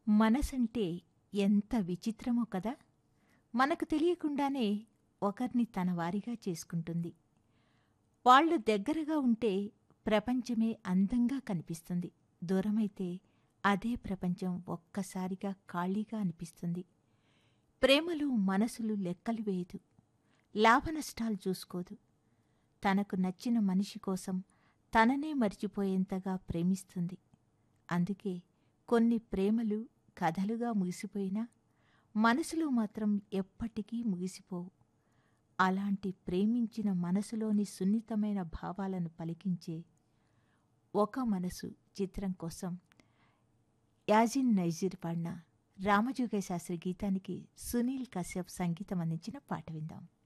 మనసంటే ఎంత విచిత్రమో కదా మనకు తెలియకుండానే ఒకరిని తన వారిగా చేసుకుంటుంది వాళ్ళు దగ్గరగా ఉంటే ప్రపంచమే అందంగా కనిపిస్తుంది దూరమైతే అదే ప్రపంచం ఒక్కసారిగా ఖాళీగా అనిపిస్తుంది ప్రేమలు మనసులు లెక్కలు వేయదు లాభనష్టాలు చూసుకోదు తనకు నచ్చిన మనిషి కోసం తననే మర్చిపోయేంతగా ప్రేమిస్తుంది అందుకే కొన్ని ప్రేమలు కథలుగా ముగిసిపోయినా మనసులో మాత్రం ఎప్పటికీ ముగిసిపోవు అలాంటి ప్రేమించిన మనసులోని సున్నితమైన భావాలను పలికించే ఒక మనసు చిత్రం కోసం యాజిన్ నైజీర్ పాడిన రామజోగయ్య శాస్త్రి గీతానికి సునీల్ కశ్యప్ సంగీతం అందించిన పాట విందాం